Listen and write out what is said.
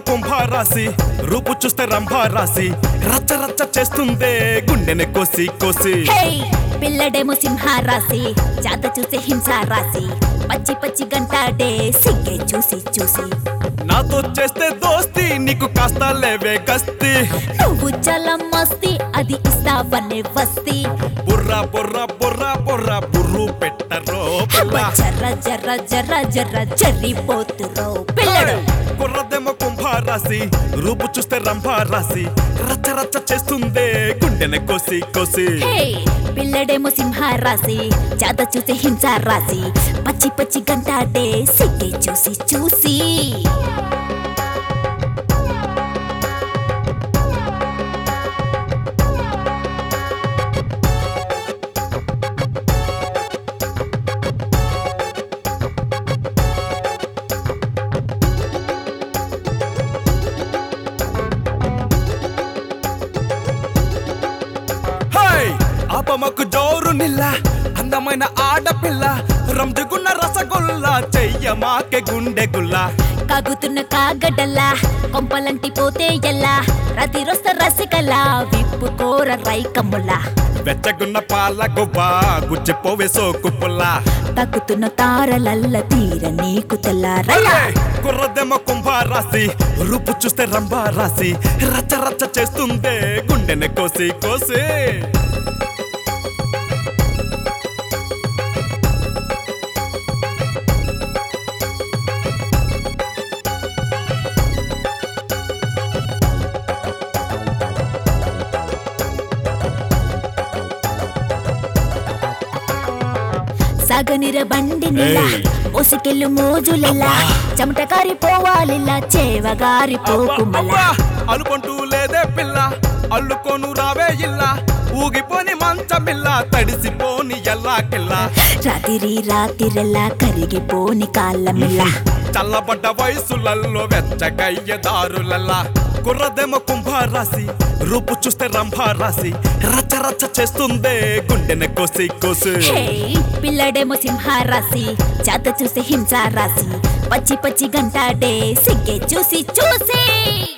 కుంభారాసి రూపు చూస్తే రంభారాసి రచ్చ రచ్చ చేస్తుందే గుండెని కోసి కోసి హే పిల్లడేమో సింహ రాసి జాత చూసే హింస రాసి పచ్చి పచ్చి గంటాడే సిగ్గే చూసి చూసి నాతో చేస్తే దోస్తి నీకు కాస్త లేవే గస్తి నువ్వు చాలా మస్తి అది ఇస్తావనే వస్తి బుర్రా బుర్రా బుర్రా బుర్రా బుర్రు పెట్టరో పిల్ల జర్ర జర్ర జర్ర జర్ర జర్రిపోతురో పిల్లడు కుర్రదేమో కుంభారాసి రూపు చూస్తే రంభారాసి రచ్చ రచ్చ చేస్తుందే గుండెని కోసి కోసి హే పిల్లడేమో సింహ రాసి జాత చూసే హింస రాసి పచ్చి పచ్చి గంటాడే సిగ్గే చూసి చూసి హై ఆపమకు జోరు నిల్ల అందమైన ఆడపిల్ల రంజుగున్న రసగుల్లా చెయ్యమాకే గుండె గుల్లా కాగుతున్న కాగడల్లా కొంపలంటి పోతే ఎల్లా రతిరొస్త రసికలా విప్పుకోర రైకమ్ములా వెచ్చగున్న పాల గుబ్బా గుచ్చిపోవే సోకు పుల్లా తగ్గుతున్న తారలల్ల తీర నీకు తెల్లారలా కుర్రదెమ్మ కుంభారాసి రూపు చూస్తే రంభారాసి రచ్చ రచ్చ చేస్తుందే గుండెని కోసి కోసి సగనిర బండి నిల్ల ఏయ్. ఒసికెళ్ళు మోజులెల్లా చెమట కారిపోవాలిలా చేవగారి పోకుమల్లా అలుపంటూ లేదే పిల్ల అల్లుకోను రావే ఇల్లా ఊగిపోని మంచమిల్ల తడిసిపోని ఎల్లాకిల్లా రాతిరి రాతిరెల్లా కరిగిపోని కాళ్ళమిల్లా చల్లబడ్డ వయసులల్లో వెచ్చగయ్య దారులల్లా కుర్రదేమో కుంభారాసి రూపు చూస్తే రంభారాసి రచ్చ రచ్చ చేస్తుందే గుండెని కోసి కోసి హే పిల్లడేమో సింహ రాసి జాత చూసి హింస రాసి పచ్చి పచ్చి గంటాడే సిగ్గే చూసి చూసి